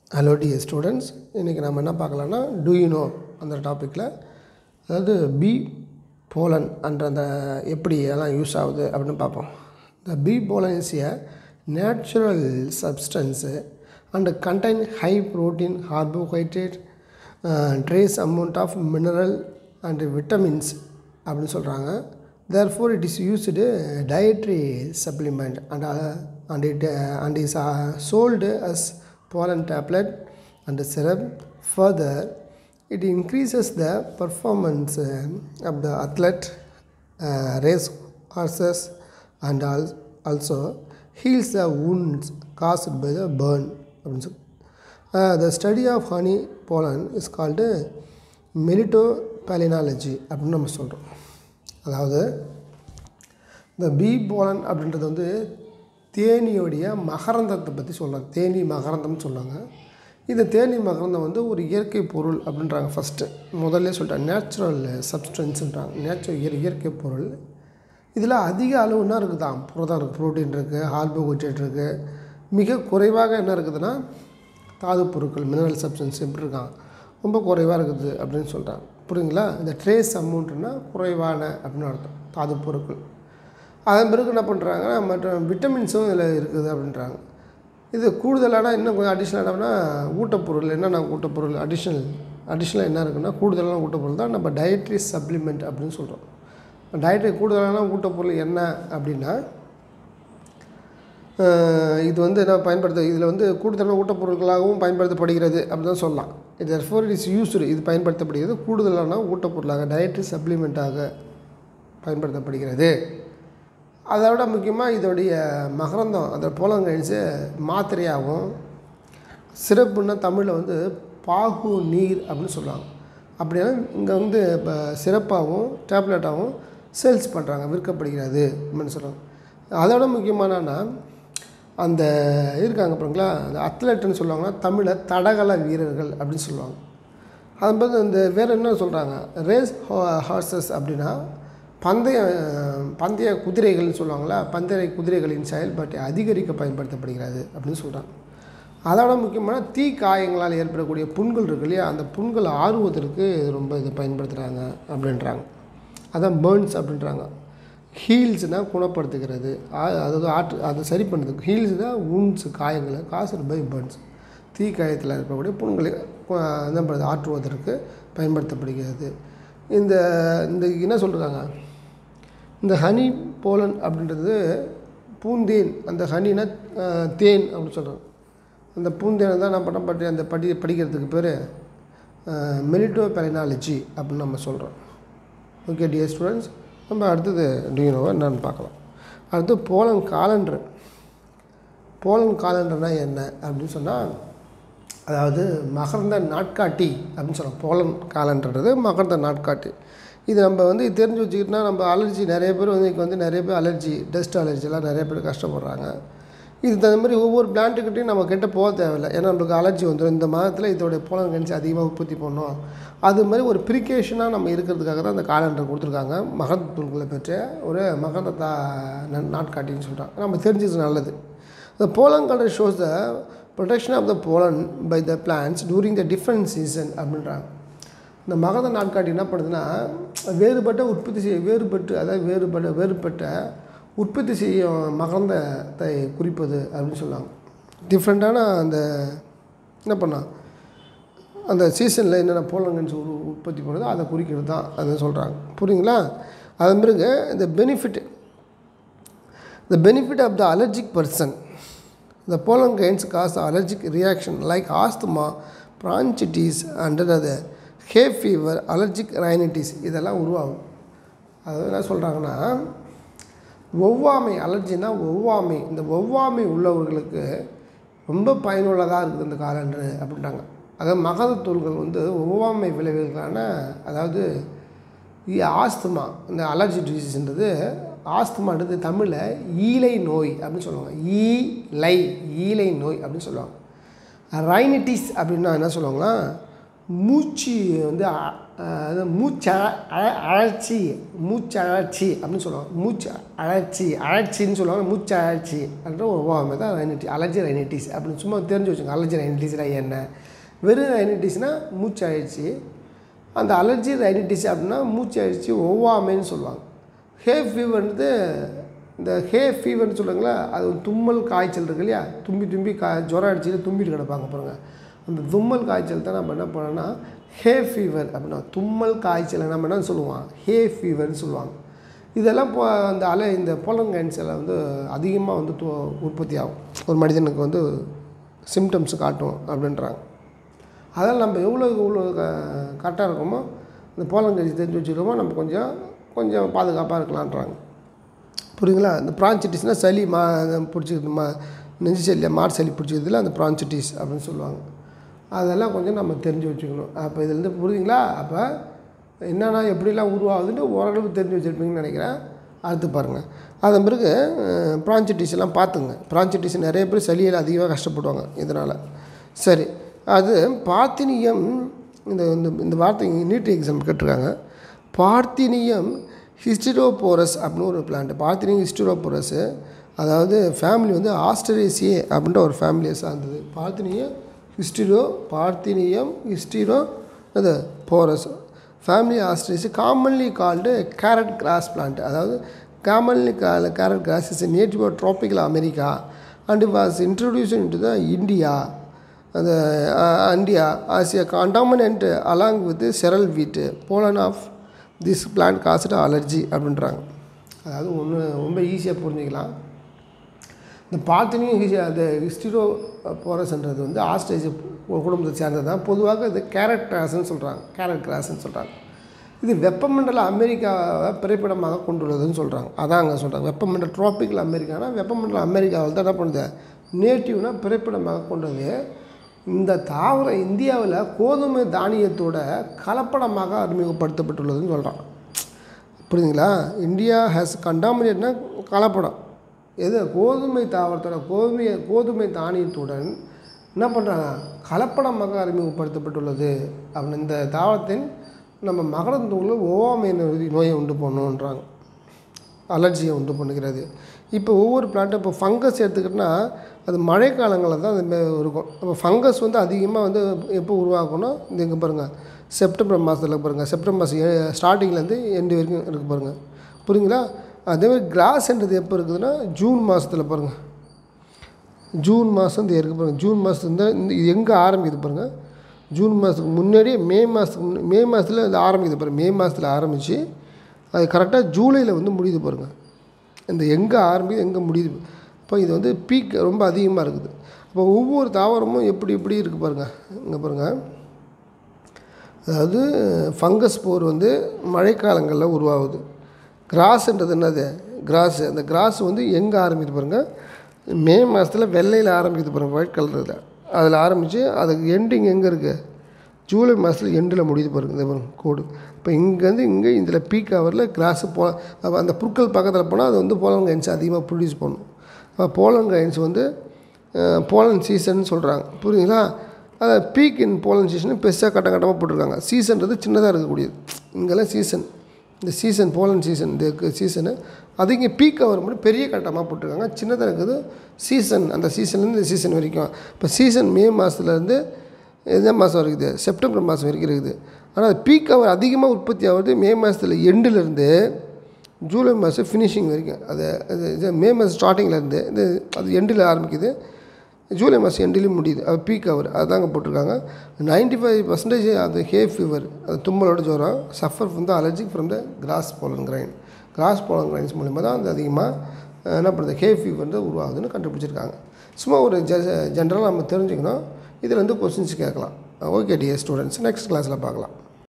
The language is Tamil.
ஹலோ டியர் ஸ்டூடெண்ட்ஸ் இன்றைக்கி நம்ம என்ன பார்க்கலான்னா டூ யூ நோ அந்த டாப்பிக்கில் அதாவது பி போலன் என்ற அந்த எப்படி எல்லாம் யூஸ் ஆகுது அப்படின்னு பார்ப்போம் the bee pollen is a natural substance and contain high protein carbohydrate trace amount of mineral and vitamins அப்படின்னு சொல்கிறாங்க therefore it is used dietary supplement and uh, and it uh, and is uh, sold as pollen tablet and syrup further it increases the performance uh, of the athlete uh, race horses and al- also heals the wounds caused by the burn அப்படின்னு சொல்லி Uh, the study of honey pollen is called மெலிட்டோபாலினாலஜி அப்படின்னு நம்ம சொல்கிறோம் அதாவது இந்த பீ போலன் அப்படின்றது வந்து தேனியோடைய மகரந்தத்தை பற்றி சொல்கிறாங்க தேனி மகரந்தம்னு சொல்லுவாங்க இந்த தேனி மகரந்தம் வந்து ஒரு இயற்கை பொருள் அப்படின்றாங்க ஃபஸ்ட்டு முதல்ல சொல்லிட்டாங்க நேச்சுரல் சப்ஸ்டன்ஸுன்றாங்க நேச்சுரல் இயற் இயற்கை பொருள் இதில் அதிக அளவு என்ன இருக்குதான் புரதம் இருக்குது ப்ரோட்டீன் இருக்குது கார்போஹைட்ரேட் இருக்குது மிக குறைவாக என்ன இருக்குதுன்னா தாது பொருட்கள் மினரல் சப்ஸ்டன்ஸ் எப்படி இருக்கான் ரொம்ப குறைவாக இருக்குது அப்படின்னு சொல்கிறாங்க புரியுங்களா இந்த ட்ரேஸ் அமௌண்ட்னா குறைவான அப்படின்னு அர்த்தம் தாது பொருட்கள் அதன் பிறகு என்ன பண்ணுறாங்க மற்ற விட்டமின்ஸும் இதில் இருக்குது அப்படின்றாங்க இது கூடுதலான இன்னும் கொஞ்சம் அடிஷ்னலானா ஊட்டப்பொருள் என்னென்ன ஊட்டப்பொருள் அடிஷ்னல் அடிஷ்னலாக என்ன இருக்குன்னா கூடுதலான ஊட்டப்பொருள் தான் நம்ம டயட்ரி சப்ளிமெண்ட் அப்படின்னு சொல்கிறோம் டயட்ரி கூடுதலான ஊட்டப்பொருள் என்ன அப்படின்னா இது வந்து என்ன பயன்படுத்த இதில் வந்து கூடுதலான ஊட்டப்பொருட்களாகவும் பயன்படுத்தப்படுகிறது அப்படி தான் சொல்லலாம் இது ஃபோர் இட் இஸ் யூஸ்டு இது பயன்படுத்தப்படுகிறது கூடுதலான ஊட்டப்பொருளாக டயட்ரி சப்ளிமெண்ட்டாக பயன்படுத்தப்படுகிறது அதை விட முக்கியமாக இதோடைய மகரந்தம் அந்த போலங்கழிச்சு மாத்திரையாகவும் சிறப்புன்னா தமிழில் வந்து பாகு நீர் அப்படின்னு சொல்லுவாங்க அப்படின்னா இங்கே வந்து இப்போ சிறப்பாகவும் டேப்லெட்டாகவும் சேல்ஸ் பண்ணுறாங்க விற்கப்படுகிறது அப்படின்னு சொல்கிறாங்க அதோட முக்கியமானன்னா அந்த இருக்காங்க பாருங்களா அந்த அத்லெட்டுன்னு சொல்லுவாங்கன்னா தமிழில் தடகள வீரர்கள் அப்படின்னு சொல்லுவாங்க அது மாதிரி இந்த வேறு என்ன சொல்கிறாங்க ரேஸ் ஹார்சஸ் அப்படின்னா பந்தய பந்தய குதிரைகள்னு சொல்லுவாங்களா பந்தய குதிரைகளின் செயல்பாட்டை அதிகரிக்க பயன்படுத்தப்படுகிறது அப்படின்னு சொல்கிறாங்க அதோட முக்கியமான தீ காயங்களால் ஏற்படக்கூடிய புண்கள் இருக்கு இல்லையா அந்த புண்கள் ஆறுவதற்கு ரொம்ப இதை பயன்படுத்துகிறாங்க அப்படின்றாங்க அதான் பேர்ன்ஸ் அப்படின்றாங்க ஹீல்ஸ்னால் குணப்படுத்துகிறது அதாவது ஆற்று அதை சரி பண்ணுறது ஹீல்ஸ் தான் ஊன்ஸ் காயங்களை காசு பை பேர்ன்ஸ் தீ காயத்தில் இருக்கக்கூடிய புண்களை என்ன பண்ணுறது ஆற்றுவதற்கு பயன்படுத்தப்படுகிறது இந்த இந்த என்ன சொல்கிறாங்க இந்த ஹனி போலன் அப்படின்றது பூந்தேன் அந்த ஹனினா தேன் அப்படின்னு சொல்கிறாங்க அந்த பூந்தேனை தான் நான் பண்ண பற்றி அந்த படி படிக்கிறதுக்கு பேர் மெலிட்டோ பெலினாலஜி அப்படின்னு நம்ம சொல்கிறோம் ஓகே டியர் ஸ்டூடெண்ட்ஸ் நம்ம அடுத்தது டியூனோவை என்னன்னு பார்க்கலாம் அடுத்து போலன் காலண்டர் போலன் காலண்டர்னால் என்ன அப்படின்னு சொன்னால் அதாவது மகர்ந்த நாட்காட்டி அப்படின்னு சொல்லலாம் போலன் காலண்டர்றது மகர்ந்த நாட்காட்டி இது நம்ம வந்து தெரிஞ்சு வச்சுக்கிட்டோம்னா நம்ம அலர்ஜி நிறைய பேர் வந்து இங்கே வந்து நிறைய பேர் அலர்ஜி டஸ்ட் அலர்ஜிலாம் நிறைய பேர் கஷ்டப்படுறாங்க இது தகுந்த மாதிரி ஒவ்வொரு பிளான்ட்டுக்கிட்டையும் நம்ம கிட்ட போக தேவையில்லை ஏன்னா நம்மளுக்கு அலர்ஜி வந்துடும் இந்த மாதத்தில் இதோடைய போலன் கணிச்சு அதிகமாக உற்பத்தி பண்ணோம் அது மாதிரி ஒரு ப்ரிகேஷனாக நம்ம இருக்கிறதுக்காக தான் அந்த காலண்டர் கொடுத்துருக்காங்க மகந்த தூள்களை பெற்ற ஒரு மகந்த தா நாட்காட்டின்னு சொல்கிறாங்க நம்ம தெரிஞ்சது நல்லது The pollen color shows the protection of the pollen by the plants during the different season அப்படின்றாங்க இந்த மகத நாட்காட்டி என்ன பண்ணுதுன்னா வேறுபட்ட உற்பத்தி செய்ய வேறுபட்டு அதாவது வேறுபட்ட வேறுபட்ட உற்பத்தி செய்யும் மகரந்தத்தை குறிப்பது அப்படின்னு சொல்லுவாங்க டிஃப்ரெண்ட்டான அந்த என்ன பண்ணால் அந்த சீசனில் என்னென்ன போலங்கன்ஸ் உரு உற்பத்தி பண்ணுறதோ அதை குறிக்கிறது தான் அதை சொல்கிறாங்க புரியுங்களா அதன் பிறகு இந்த benefit the benefit of the allergic person the pollen grains cause allergic reaction like asthma bronchitis and the hay fever allergic rhinitis இதெல்லாம் உருவாகும் அது என்ன சொல்கிறாங்கன்னா ஒவ்வாமை அலர்ஜினா ஒவ்வாமை இந்த ஒவ்வாமை உள்ளவர்களுக்கு ரொம்ப பயனுள்ளதாக இருக்குது இந்த காலண்டர் அப்படின்றாங்க அதாவது மகதத்தூள்கள் வந்து ஒவ்வாமை விளைவுகளான அதாவது ஆஸ்துமா இந்த அலர்ஜி டிசீஸ்ன்றது ஆஸ்துமான்றது தமிழில் ஈலை நோய் அப்படின்னு சொல்லுவாங்க ஈலை ஈலை நோய் அப்படின்னு சொல்லுவாங்க ரைனிட்டிஸ் அப்படின்னா என்ன சொல்லுவாங்கன்னா மூச்சு வந்து அ- அஹ் அது மூச்சு அழ- அழ- அழற்சி மூச்சு அழற்சி அப்படின்னு சொல்லுவாங்க மூச்சு அழற்சி அழற்சின்னு சொல்லுவாங்க மூச்சு அழற்சி அப்படின்ற ஒரு ஓமை தான் ரைனிட்டி அலர்ஜி ரைனிட்டிஸ் அப்படின்னு சும்மா தெரிஞ்சு வச்சுக்கோங்க அலர்ஜி ரைனிட்டிஸ்னா என்ன வெறும் ரைனிட்டிஸ்னால் மூச்சு அழற்சி அந்த அலர்ஜி ரைனிட்டிஸ் அப்படின்னா மூச்சு அழற்சி ஒவ்வாமைன்னு சொல்லுவாங்க ஹே ஃபீவர்ன்றது இந்த ஹே ஃபீவர்னு சொல்லுவாங்களா அது ஒரு தும்மல் காய்ச்சல் இருக்கு இல்லையா தும்பி தும்பி கா ஜுரம் அடிச்சுட்டு தும்பிட்டு கிடப்பாங்க பாருங்க அந்த தும்மல் காய்ச்சல் தான் நம்ம என்ன பண்ணோம்னா ஹே ஃபீவர் அப்படின்னா தும்மல் காய்ச்சலை நம்ம என்ன சொல்லுவோம் ஹே ஃபீவர்னு சொல்லுவாங்க இதெல்லாம் இப்போ அந்த அலை இந்த போலன் எல்லாம் வந்து அதிகமாக வந்து து- உற்பத்தி ஆகும் ஒரு மனிதனுக்கு வந்து சிம்டம்ஸ் காட்டும் அப்படின்றாங்க அதனால் நம்ம எவ்வளோ எவ்வளோ கரெக்டாக இருக்கோமோ இந்த போலங்கஞ்சி தெரிஞ்சு வச்சுக்கிறோமோ நம்ம கொஞ்சம் கொஞ்சம் பாதுகாப்பாக இருக்கலான்றாங்க புரியுங்களா இந்த ப்ரான்சிட்டிஸ்னால் சளி மா பிடிச்சிக்கிறது மா நெஞ்சு சளி மாட்டு சளி பிடிச்சிக்கிறதுல அந்த ப்ரான்சிட்டிஸ் அப்படின்னு சொல்லுவாங்க அதெல்லாம் கொஞ்சம் நம்ம தெரிஞ்சு வச்சுக்கணும் அப்போ இதுலேருந்து புரியுதுங்களா அப்போ என்னென்னா எப்படிலாம் உருவாகுதுன்னு ஓரளவு தெரிஞ்சு வச்சுருப்பீங்கன்னு நினைக்கிறேன் அடுத்து பாருங்கள் அதன் பிறகு ப்ரான்சிட்டிஸ் எல்லாம் பார்த்துங்க ப்ரான்சிட்டிஸ் நிறைய பேர் சளியில் அதிகமாக கஷ்டப்படுவாங்க இதனால் சரி அது பார்த்தினியம் இந்த இந்த இந்த வார்த்தை நீட் எக்ஸாம் கேட்டிருக்காங்க பார்த்தினியம் ஹிஸ்டிரோபோரஸ் அப்படின்னு ஒரு பிளான்ட் பார்த்தினியம் ஹிஸ்டிரோபோரஸ் அதாவது ஃபேமிலி வந்து ஆஸ்டரேசியே அப்படின்ற ஒரு ஃபேமிலியை சார்ந்தது பார்த்தினியம் ஹிஸ்டிரோ பார்த்தினியம் ஹிஸ்டிரோ அது phorus family Asteraceae commonly called carrot grass plant அதாவது commonly call carrot grass is native of tropical America and was introduce into the India அந்த India Asia contaminant along with cereal wheat pollen of this plant caused allergy அப்படின்றாங்க அதாவது ஒன்று ரொம்ப ஈஸியாக புரிஞ்சுக்கலாம் இந்த பார்த்தினியும் ஹிஸ் அந்த ஹிஸ்டிரோ போரஸ்ன்றது வந்து ஆஸ்ட்ரேஜ் குடும்பத்தை சேர்ந்தது தான் பொதுவாக இது கேரட் கிராஸ்ன்னு சொல்கிறாங்க கேரட் கிராஸ்ன்னு சொல்கிறாங்க இது வெப்பமண்டல அமெரிக்காவை பிறப்பிடமாக கொண்டுள்ளதுன்னு சொல்கிறாங்க அதான் அங்கே சொல்கிறாங்க வெப்பமண்டல ட்ராபிக்கல் அமெரிக்கானா வெப்பமண்டல அமெரிக்காவில் தான் என்ன பண்ணுது நேட்டிவ்னா பிறப்பிடமாக கொண்டது இந்த தாவரம் இந்தியாவில் கோதுமை தானியத்தோட கலப்படமாக அறிமுகப்படுத்தப்பட்டுள்ளதுன்னு சொல்கிறான் புரியுதுங்களா இந்தியா ஹேஸ் கண்டாமினேட்னா கலப்படம் எது கோதுமை தாவரத்தோட கோதுமை கோதுமை தானியத்துடன் என்ன பண்ணுறாங்க கலப்படமாக அறிமுகப்படுத்தப்பட்டுள்ளது அப்படின்னு இந்த தாவரத்தின் நம்ம மகரந்தூளில் ஓவாமை நோய் நோயை உண்டு பண்ணுன்றாங்க அலர்ஜியை உண்டு பண்ணுகிறது இப்போ ஒவ்வொரு பிளான்ட்டும் இப்போ ஃபங்கஸ் எடுத்துக்கிட்டோன்னா அது மழைக்காலங்களில் தான் அது மே- இருக்கும் அப்போ ஃபங்கஸ் வந்து அதிகமாக வந்து எப்போ உருவாக்கணும் இந்த இங்கே பாருங்கள் செப்டம்பர் மாதத்தில் பாருங்கள் செப்டம்பர் மாதம் ஸ்டார்டிங்லேருந்து எண்டு வரைக்கும் இருக்குது பாருங்கள் புரியுங்களா அதேமாதிரி கிராஸ்ன்றது எப்போ இருக்குதுன்னா ஜூன் மாதத்தில் பாருங்கள் ஜூன் மாதம் இந்த இருக்குது பாருங்கள் ஜூன் மாதத்துல தான் இந்த இது எங்கே ஆரம்பிக்குது பாருங்கள் ஜூன் மாதத்துக்கு முன்னாடியே மே மாதத்துக்கு முன்ன- மே மாதத்தில் இது ஆரம்பிக்குது பாருங்கள் மே மாதத்தில் ஆரம்பித்து அது கரெக்டாக ஜூலையில் வந்து முடியுது பாருங்கள் இந்த எங்கே ஆரம்பிக்குது எங்கே முடியுது அப்போ இது வந்து பீக் ரொம்ப அதிகமாக இருக்குது அப்போ ஒவ்வொரு தாவரமும் எப்படி எப்படி இருக்குது பாருங்கள் இங்கே பாருங்கள் அதாவது ஃபங்கஸ் போர் வந்து மழைக்காலங்களில் உருவாகுது கிராஸ்ன்றது என்னது கிராஸ் அந்த கிராஸ் வந்து எங்கே ஆரம்பிக்குது பாருங்கள் மே மாதத்தில் வெள்ளையில் ஆரம்பிக்குது பாருங்கள் ஒயிட் கலரில் அதில் ஆரம்பித்து அதுக்கு எண்டிங் எங்கே இருக்குது ஜூலை மாதத்தில் எண்டில் முடியுது பாருங்க இந்த பாருங்க கோடு இப்போ இங்கேருந்து இங்கே இதில் பீக் ஹவரில் கிராஸு போ அப்ப அந்த புற்கள் பக்கத்தில் போனால் அது வந்து போலன் கைன்ஸ் அதிகமாக ப்ரொடியூஸ் பண்ணும் அப்போ போலன் கைன்ஸ் வந்து போலன் சீசன் சொல்கிறாங்க புரியுதுங்களா அதை பீக் இன் போலன் சீசன் பெருசாக கட்ட கட்டமாக போட்டிருக்காங்க சீசன்றது சின்னதாக இருக்கக்கூடியது இங்கெல்லாம் சீசன் இந்த சீசன் போலன் சீசன் இந்த சீசனு அது இங்கே பீக் ஹவர் மட்டும் பெரிய கட்டமாக போட்டிருக்காங்க சின்னதாக இருக்குது சீசன் அந்த சீசன்லேருந்து இந்த சீசன் வரைக்கும் இப்போ சீசன் மே மாதத்துலேருந்து எந்த மாதம் இருக்குது செப்டம்பர் மாதம் வரைக்கும் இருக்குது ஆனால் பீக் ஹவர் அதிகமாக உற்பத்தி ஆகுறது மே மாதத்தில் எண்டுலேருந்து ஜூலை மாதம் ஃபினிஷிங் வரைக்கும் அது அது இது மே மாதம் ஸ்டார்டிங்லேருந்து இது அது எண்டில் ஆரம்பிக்குது ஜூலை மாதம் எண்டிலையும் முடியுது அது பீக் ஹவர் அதுதாங்க போட்டிருக்காங்க நைன்டி ஃபைவ் பர்சன்டேஜ் அது ஹே ஃபீவர் அது தும்மலோட ஜுரம் suffer from the allergic from the grass pollen grain grass pollen grains மூலிமா தான் அது அதிகமாக என்ன பண்ணுறது ஹே ஃபீவர் உருவாகுதுன்னு கண்டுபிடிச்சிருக்காங்க சும்மா ஒரு ஜ ஜென்ரலாக நம்ம தெரிஞ்சுக்கணும் இதில் வந்து கொஸ்டின்ஸ் கேட்கலாம் ஓகே டியர் ஸ்டூடெண்ட்ஸ் நெக்ஸ்ட் கிளாஸில் பார்க்கலாம்